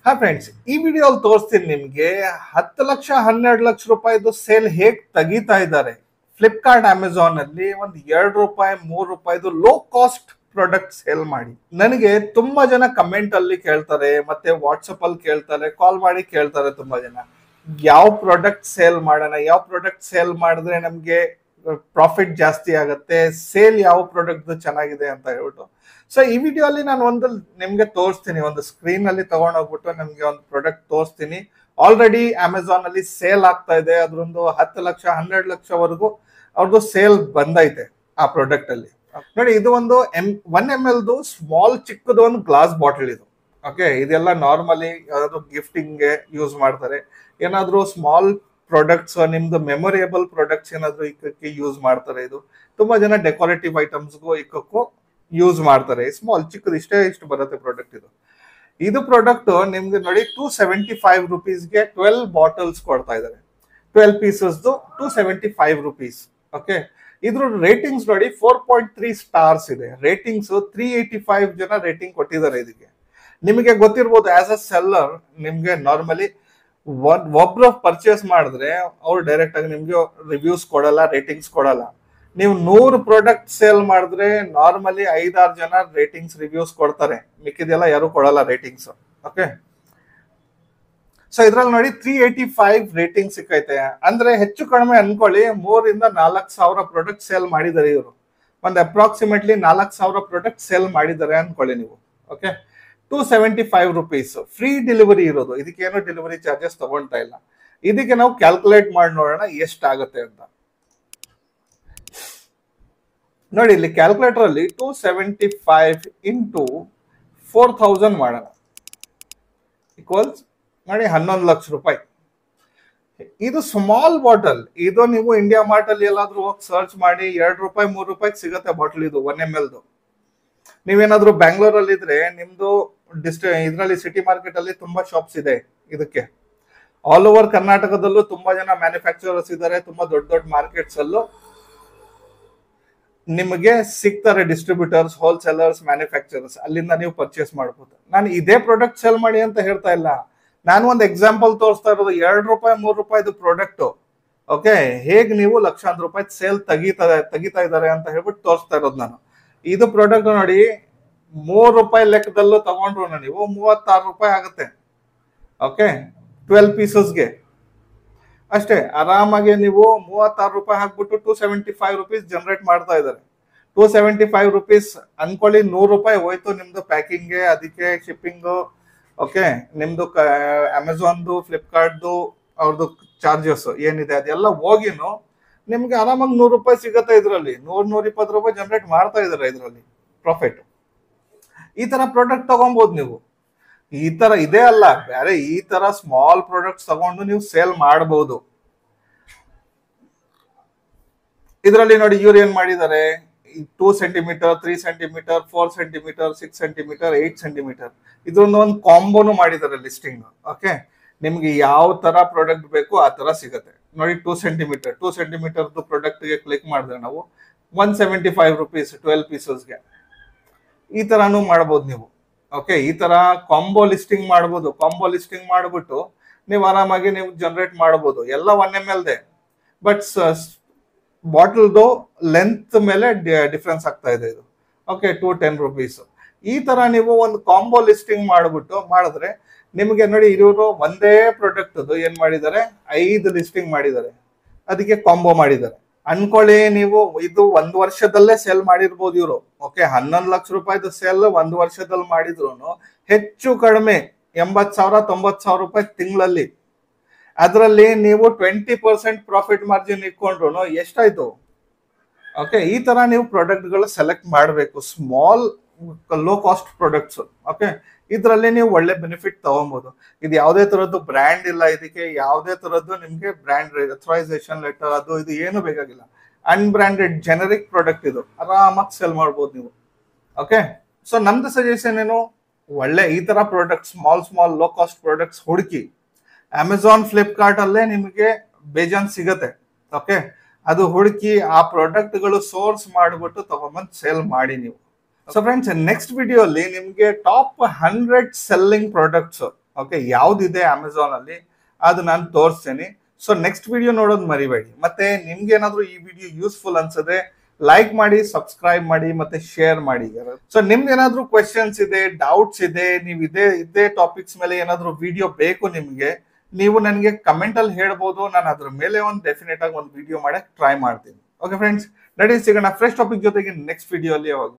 ಹಾ ಫ್ರೆಂಡ್ಸ್ ಈ ವಿಡಿಯೋಲ್ಲಿ ತೋರಿಸ್ತೀನಿ ನಿಮ್ಗೆ ಹತ್ತು ಲಕ್ಷ ಹನ್ನೆರಡು ಲಕ್ಷ ರೂಪಾಯಿದು ಸೇಲ್ ಹೇಗ್ ತೆಗಿತಾ ಇದ್ದಾರೆ ಫ್ಲಿಪ್ಕಾರ್ಟ್ ಅಮೆಝಾನ್ ಅಲ್ಲಿ ಒಂದು ಎರಡು ರೂಪಾಯಿ ಮೂರು ರೂಪಾಯಿದು ಲೋ ಕಾಸ್ಟ್ ಪ್ರಾಡಕ್ಟ್ ಸೇಲ್ ಮಾಡಿ ನನಗೆ ತುಂಬಾ ಜನ ಕಮೆಂಟ್ ಅಲ್ಲಿ ಕೇಳ್ತಾರೆ ಮತ್ತೆ ವಾಟ್ಸಪ್ ಅಲ್ಲಿ ಕೇಳ್ತಾರೆ ಕಾಲ್ ಮಾಡಿ ಕೇಳ್ತಾರೆ ತುಂಬಾ ಜನ ಯಾವ ಪ್ರಾಡಕ್ಟ್ ಸೇಲ್ ಮಾಡೋಣ ಯಾವ ಪ್ರಾಡಕ್ಟ್ ಸೇಲ್ ಮಾಡಿದ್ರೆ ನಮ್ಗೆ ಪ್ರಾಫಿಟ್ ಜಾಸ್ತಿ ಆಗುತ್ತೆ ಸೇಲ್ ಯಾವ ಪ್ರಾಡಕ್ಟ್ ಚೆನ್ನಾಗಿದೆ ಅಂತ ಹೇಳ್ಬಿಟ್ಟು ಸೊ ಈ ವಿಡಿಯೋ ಅಲ್ಲಿ ನಾನು ಒಂದು ನಿಮ್ಗೆ ತೋರಿಸ್ತೀನಿ ಒಂದು ಸ್ಕ್ರೀನ್ ಅಲ್ಲಿ ತಗೊಂಡೋಗ್ಬಿಟ್ಟು ನಿಮ್ಗೆ ಒಂದು ಪ್ರಾಡಕ್ಟ್ ತೋರಿಸ್ತೀನಿ ಆಲ್ರೆಡಿ ಅಮೆಝಾನ್ ಅಲ್ಲಿ ಸೇಲ್ ಆಗ್ತಾ ಇದೆ ಅದ್ರೊಂದು ಹತ್ತು ಲಕ್ಷ ಹನ್ನೆರಡು ಲಕ್ಷವರೆಗೂ ಅವ್ರದ್ದು ಸೇಲ್ ಬಂದೈತೆ ಆ ಪ್ರಾಡಕ್ಟ್ ಅಲ್ಲಿ ನೋಡಿ ಇದು ಒಂದು ಎಂ ಒನ್ ಎಮ್ ಎಲ್ದು ಸ್ಮಾಲ್ ಚಿಕ್ಕದು ಒಂದು ಗ್ಲಾಸ್ ಬಾಟಲ್ ಇದು ಓಕೆ ಇದೆಲ್ಲ ನಾರ್ಮಲಿ ಯಾವ್ದಾದ್ರು ಗಿಫ್ಟಿಂಗ್ಗೆ ಯೂಸ್ ಮಾಡ್ತಾರೆ ಏನಾದ್ರು ಸ್ಮಾಲ್ ಪ್ರಾಡಕ್ಟ್ಸ್ ನಿಮ್ದು ಮೆಮೊರೇಬಲ್ ಪ್ರಾಡಕ್ಟ್ಸ್ ಏನಾದ್ರು ಇಕ್ಕಕ್ಕೆ ಯೂಸ್ ಮಾಡ್ತಾರೆ ಇದು ತುಂಬಾ ಜನ ಡೆಕೋರೇಟಿವ್ ಐಟಮ್ಸ್ಗೂ ಇಕ್ಕಕ್ಕೂ ಯೂಸ್ ಮಾಡ್ತಾರೆ ಸ್ಮಾಲ್ ಚಿಕ್ಕದು ಇಷ್ಟೇ ಇಷ್ಟು ಬರುತ್ತೆ ಪ್ರಾಡಕ್ಟ್ ಇದು ಇದು ಪ್ರಾಡಕ್ಟ್ ನಿಮ್ಗೆ ನೋಡಿ ಟೂ ಸೆವೆಂಟಿ ಫೈವ್ ರುಪೀಸ್ಗೆ ಟ್ವೆಲ್ ಬಾಟಲ್ಸ್ ಕೊಡ್ತಾ ಇದ್ದಾರೆ ಟ್ವೆಲ್ ಪೀಸಸ್ದು two seventy five rupees okay ಇದ್ರ ರೇಟಿಂಗ್ಸ್ ನೋಡಿ ಫೋರ್ ಪಾಯಿಂಟ್ ತ್ರೀ ಸ್ಟಾರ್ಸ್ ಇದೆ ರೇಟಿಂಗ್ಸ್ ತ್ರೀ ಏಯ್ಟಿ ಫೈವ್ ಜನ ರೇಟಿಂಗ್ ಕೊಟ್ಟಿದ್ದಾರೆ ಇದಕ್ಕೆ ನಿಮಗೆ ಗೊತ್ತಿರ್ಬೋದು ಆಸ್ ಅ ಸೆಲ್ಲರ್ ನಿಮ್ಗೆ ನಾರ್ಮಲಿ ಒಬ್ರು ಪರ್ಚೇಸ್ ಮಾಡಿದ್ರೆ ಅವ್ರು ಡೈರೆಕ್ಟ್ ಆಗಿ ನಿಮ್ಗೆ ರಿವ್ಯೂಸ್ ಕೊಡಲ್ಲ ರೇಟಿಂಗ್ಸ್ ಕೊಡಲ್ಲ ನೀವು ನೂರು ಪ್ರಾಡಕ್ಟ್ ಸೇಲ್ ಮಾಡಿದ್ರೆ ನಾರ್ಮಲಿ ಐದಾರು ಜನ ರೇಟಿಂಗ್ಸ್ ರಿವ್ಯೂಸ್ ಕೊಡ್ತಾರೆ ಮಿಕ್ಕಿದೆಲ್ಲ ಯಾರು ಕೊಡಲ್ಲ ರೇಟಿಂಗ್ಸ್ ಓಕೆ ಸೊ ಇದ್ರಲ್ಲಿ ನೋಡಿ ತ್ರೀ ಏಯ್ಟಿ ಫೈವ್ ರೇಟಿಂಗ್ ಸಿಕ್ಕೈತೆ ಅಂದ್ರೆ ಹೆಚ್ಚು ಕಡಿಮೆ ಅನ್ಕೊಳ್ಳಿ ಮೂರಿಂದ ನಾಲ್ಕು ಸಾವಿರ ಪ್ರಾಡಕ್ಟ್ ಸೇಲ್ ಮಾಡಿದ್ದಾರೆ ಇವರು ಒಂದು ಅಪ್ರಾಕ್ಸಿಮೇಟ್ಲಿ ನಾಲ್ಕು ಸಾವಿರ ಪ್ರಾಡಕ್ಟ್ ಸೇಲ್ ಮಾಡಿದ್ದಾರೆ ಅನ್ಕೊಳ್ಳಿ ನೀವು okay two seventy five rupees free delivery ಇರೋದು ಇದಕ್ಕೇನು ಡೆಲಿವರಿ ಚಾರ್ಜಸ್ ತಗೊಳ್ತಾ ಇಲ್ಲ ಇದಕ್ಕೆ ನಾವು ಕ್ಯಾಲ್ಕುಲೇಟ್ ಮಾಡಿ ನೋಡೋಣ ಎಷ್ಟಾಗುತ್ತೆ ಅಂತ ನೋಡಿ ಇಲ್ಲಿ ಕ್ಯಾಲ್ಕುಲೇಟರ್ ಅಲ್ಲಿ two seventy five into four thousand ಮಾಡೋಣ ಈಕ್ವಲ್ಸ್ ನೋಡಿ ಹನ್ನೊಂದು ಲಕ್ಷ ರೂಪಾಯಿ ಇದು ಸ್ಮಾಲ್ ಬಾಟಲ್ ಇದು ನೀವು ಇಂಡಿಯಾ ಮಾರ್ಟ್ ಅಲ್ಲಿ ಎಲ್ಲಾದ್ರೂ ಹೋಗಿ ಸರ್ಚ್ ಮಾಡಿ ಎರಡು ರೂಪಾಯಿ ಮೂರು ರೂಪಾಯಿಗೆ ಸಿಗುತ್ತೆ ಬಾಟಲ್ ಇದು ಒನ್ ಎಮ್ ಎಲ್ದು ನೀವೇನಾದ್ರೂ ಬ್ಯಾಂಗ್ಳೂರಲ್ಲಿ ಇದ್ರೆ ನಿಮ್ದು ಡಿಸ್ಟ್ರಿ ಇದರಲ್ಲಿ ಸಿಟಿ ಮಾರ್ಕೆಟ್ ಅಲ್ಲಿ ತುಂಬಾ ಶಾಪ್ಸ್ ಇದೆ ಇದಕ್ಕೆ ಆಲ್ ಓವರ್ ಕರ್ನಾಟಕದಲ್ಲೂ ತುಂಬಾ ಜನ ಮ್ಯಾನುಫ್ಯಾಕ್ಚರರ್ಸ್ ಇದ್ದಾರೆ ತುಂಬಾ ದೊಡ್ಡ ದೊಡ್ಡ ಮಾರ್ಕೆಟ್ಸ್ ಅಲ್ಲೂ ನಿಮಗೆ ಸಿಗ್ತಾರೆ ಡಿಸ್ಟ್ರಿಬ್ಯೂಟರ್ಸ್ ಹೋಲ್ಸೇಲರ್ಸ್ ಮ್ಯಾನುಫ್ಯಾಕ್ಚರರ್ಸ್ ಅಲ್ಲಿಂದ ನೀವು ಪರ್ಚೇಸ್ ಮಾಡ್ಬೋದು ನಾನು ಇದೇ ಪ್ರಾಡಕ್ಟ್ ಸೇಲ್ ಮಾಡಿ ಅಂತ ಹೇಳ್ತಾ ಇಲ್ಲ ನಾನು ಒಂದು ಎಕ್ಸಾಂಪಲ್ ತೋರಿಸ್ತಾ ಇರೋದು ಎರಡು ರೂಪಾಯಿ ಮೂರು ರೂಪಾಯಿದು ಪ್ರಾಡಕ್ಟ್ ಓಕೆ ಹೇಗ್ ನೀವು ಲಕ್ಷಾಂತರ ರೂಪಾಯಿ ಸೇಲ್ ತೆಗಿತಾ ತೆಗಿತಾ ಇದ್ದಾರೆ ಅಂತ ಹೇಳ್ಬಿಟ್ಟು ತೋರಿಸ್ತಾ ಇರೋದು ನಾನು ಇದು ಪ್ರಾಡಕ್ಟ್ ನೋಡಿ ಮೂರು ರೂಪಾಯಿ ಲೆಕ್ಕದಲ್ಲೂ ತಗೊಂಡ್ರು ನೀವು ಮೂವತ್ತಾರು ರೂಪಾಯಿ ಆಗುತ್ತೆ ಓಕೆ ಟ್ವೆಲ್ ಪೀಸಸ್ಗೆ ಅಷ್ಟೇ ಆರಾಮಾಗಿ ನೀವು ಮೂವತ್ತಾರು ರೂಪಾಯಿ ಹಾಕ್ಬಿಟ್ಟು two seventy five rupees generate ಮಾಡ್ತಾ ಇದ್ದಾರೆ ಟೂ ಸೆವೆಂಟಿ ಫೈವ್ ರುಪೀಸ್ ಅನ್ಕೊಳ್ಳಿ ನೂರು ರೂಪಾಯಿ ಹೋಯ್ತು ನಿಮ್ದು ಪ್ಯಾಕಿಂಗ್ಗೆ ಅದಕ್ಕೆ ಶಿಪ್ಪಿಂಗು ಓಕೆ ನಿಮ್ದು ಅಮೆಝಾನ್ದು ಫ್ಲಿಪ್ಕಾರ್ಟ್ದು ಅವ್ರದ್ದು ಚಾರ್ಜಸ್ ಏನಿದೆ ಅದೆಲ್ಲ ಹೋಗಿನು ನಿಮ್ಗೆ ಆರಾಮಾಗಿ ನೂರು ರೂಪಾಯಿ ಸಿಗುತ್ತೆ ಇದರಲ್ಲಿ ನೂರ್ ನೂರ ಇಪ್ಪತ್ತು ರೂಪಾಯಿ ಜನರೇಟ್ ಮಾಡ್ತಾ ಇದಾರೆ ಇದರಲ್ಲಿ ಪ್ರಾಫಿಟ್ ಈ ತರ ಪ್ರಾಡಕ್ಟ್ ತಗೊಬಹುದು ನೀವು ಈ ತರ ಇದೇ ಅಲ್ಲ ಬೇರೆ ಈ ತರ ಸ್ಮಾಲ್ ಪ್ರಾಡಕ್ಟ್ಸ್ ತಗೊಂಡು ನೀವು ಸೇಲ್ ಮಾಡಬಹುದು ಇದರಲ್ಲಿ ನೋಡಿ ಇವ್ರು ಏನ್ ಮಾಡಿದ್ದಾರೆ two centimetre three centimetre four centimetre six centimetre eight centimetre ಇದೊಂದು ಒಂದು ಕಾಂಬೋನು ಮಾಡಿದ್ದಾರೆ ಲಿಸ್ಟಿಂಗ್ ಓಕೆ ನಿಮ್ಗೆ ಯಾವ ತರ ಪ್ರಾಡಕ್ಟ್ ಬೇಕು ಆ ತರ ಸಿಗುತ್ತೆ ನೋಡಿ ಟೂ ಸೆಂಟಿಮೀಟರ್ ಟೂ ಸೆಂಟಿಮೀಟರ್ದು ಪ್ರಾಡಕ್ಟ್ಗೆ ಕ್ಲಿಕ್ ಮಾಡಿದ್ರೆ ನಾವು one seventy five rupees twelve ಪೀಸಸ್ಗೆ ಈ ತರಾನು ಮಾಡ್ಬೋದು ನೀವು ಓಕೆ ಈ ತರ ಕಾಂಬೋ ಲಿಸ್ಟಿಂಗ್ ಮಾಡ್ಬೋದು ಕಾಂಬೋ ಲಿಸ್ಟಿಂಗ್ ಮಾಡ್ಬಿಟ್ಟು ನೀವು ಆರಾಮಾಗಿ ನೀವು ಜನರೇಟ್ ಮಾಡ್ಬೋದು ಎಲ್ಲ ಒನ್ ಎಮ್ ಎಲ್ದೆ ಬಟ್ ಬಾಟಲ್ದು ಲೆಂತ್ ಮೇಲೆ ಡಿಫ್ರೆನ್ಸ್ ಆಗ್ತಾ ಇದೆ ಇದು ಓಕೆ ಟು ಟೆನ್ ರುಪೀಸ್ ಈ ತರ ನೀವು ಒಂದು ಕಾಂಬೋ ಲಿಸ್ಟಿಂಗ್ ಮಾಡ್ಬಿಟ್ಟು ಮಾಡಿದ್ರೆ ನಿಮಗೆ ನೋಡಿ ಇವರು ಒಂದೇ ಪ್ರಾಡಕ್ಟ್ ಏನ್ ಮಾಡಿದ್ದಾರೆ ಐದು ಲಿಸ್ಟಿಂಗ್ ಮಾಡಿದ್ದಾರೆ ಅದಕ್ಕೆ ಕಾಂಬೋ ಮಾಡಿದ್ದಾರೆ ಅನ್ಕೊಳ್ಳಿ ನೀವು ಇದು ಒಂದು ವರ್ಷದಲ್ಲೇ ಸೇಲ್ ಮಾಡಿರ್ಬೋದು ಇವರು ಓಕೆ ಹನ್ನೊಂದು ಲಕ್ಷ ರೂಪಾಯಿದು ಸೇಲ್ ಒಂದು ವರ್ಷದಲ್ಲಿ ಮಾಡಿದ್ರು ಹೆಚ್ಚು ಕಡಿಮೆ ಎಂಬತ್ ಸಾವಿರ ತೊಂಬತ್ ಸಾವಿರ ರೂಪಾಯಿ ತಿಂಗಳಲ್ಲಿ ಅದರಲ್ಲಿ ನೀವು ಟ್ವೆಂಟಿ ಪರ್ಸೆಂಟ್ ಪ್ರಾಫಿಟ್ ಮಾರ್ಜಿನ್ ಇಟ್ಕೊಂಡ್ರು ಎಷ್ಟಾಯ್ತು ಓಕೆ ಈ ತರ ನೀವು ಪ್ರಾಡಕ್ಟ್ಗಳು ಸೆಲೆಕ್ಟ್ ಮಾಡಬೇಕು small low cost products okay ಇದರಲ್ಲಿ ನೀವು ಒಳ್ಳೆ ಬೆನಿಫಿಟ್ ತಗೊಬಹುದು ಇದು ಯಾವುದೇ ತರದ್ದು ಬ್ರ್ಯಾಂಡ್ ಇಲ್ಲ ಇದಕ್ಕೆ ಯಾವುದೇ ತರದ್ದು ನಿಮ್ಗೆ ಬ್ರ್ಯಾಂಡ್ ಅಥರೈಸೇಷನ್ ಲೆಟರ್ ಅದು ಇದು ಏನು ಬೇಕಾಗಿಲ್ಲ ಅನ್ಬ್ರ್ಯಾಂಡೆಡ್ ಜನರಿಕ್ ಪ್ರಾಡಕ್ಟ್ ಇದು ಆರಾಮಾಗಿ ಸೆಲ್ ಮಾಡ್ಬೋದು ನೀವು ಓಕೆ ಸೊ ನಮ್ದು ಸಜೆಷನ್ ಏನು ಒಳ್ಳೆ ಈ ತರ product small small low cost products ಹುಡುಕಿ ಅಮೆಝಾನ್ ಫ್ಲಿಪ್ಕಾರ್ಟ್ ಅಲ್ಲೇ ನಿಮಗೆ ಬೇಜಾನ್ ಸಿಗತ್ತೆ ಓಕೆ ಅದು ಹುಡುಕಿ ಆ ಪ್ರಾಡಕ್ಟ್ಗಳು ಸೋರ್ಸ್ ಮಾಡಿಬಿಟ್ಟು ತಗೊಂಬಂದು ಸೇಲ್ ಮಾಡಿ ನೀವು ಸೊ ಫ್ರೆಂಡ್ಸ್ ನೆಕ್ಸ್ಟ್ ವಿಡಿಯೋ ಅಲ್ಲಿ ನಿಮಗೆ top hundred selling products okay ಯಾವ್ದಿದೆ ಅಮೆಝಾನ್ ಅಲ್ಲಿ ಅದು ನಾನು ತೋರಿಸ್ತೇನೆ ಸೊ ನೆಕ್ಸ್ಟ್ ವಿಡಿಯೋ ನೋಡೋದು ಮರಿಬೇಡಿ ಮತ್ತೆ ನಿಮ್ಗೆ ಏನಾದ್ರು ಈ ವಿಡಿಯೋ ಯೂಸ್ಫುಲ್ ಅನ್ಸದೆ ಲೈಕ್ ಮಾಡಿ ಸಬ್ಸ್ಕ್ರೈಬ್ ಮಾಡಿ ಮತ್ತೆ ಶೇರ್ ಮಾಡಿ ಸೊ ನಿಮ್ಗೆ ಏನಾದ್ರು ಕ್ವೆಶನ್ಸ್ ಇದೆ ಡೌಟ್ಸ್ ಇದೆ ನೀವು ಇದೇ ಇದೇ ಟಾಪಿಕ್ಸ್ ಮೇಲೆ ಏನಾದ್ರು ವಿಡಿಯೋ ಬೇಕು ನಿಮ್ಗೆ ನೀವು ನನಗೆ ಕಮೆಂಟ್ ಅಲ್ಲಿ ಹೇಳ್ಬೋದು ನಾನು ಅದ್ರ ಮೇಲೆ ಒಂದು ಡೆಫಿನೆಟ್ ಆಗಿ ಒಂದು ವಿಡಿಯೋ ಮಾಡಕ್ ಟ್ರೈ ಮಾಡ್ತೀನಿ ಓಕೆ ಫ್ರೆಂಡ್ಸ್ ನಡಿ ಸಿಗೋಣ ಫ್ರೆಶ್ ಟಾಪಿಕ್ ಜೊತೆಗೆ ನೆಕ್ಸ್ಟ್ ವಿಡಿಯೋ ಅಲ್ಲಿ ಯಾವಾಗ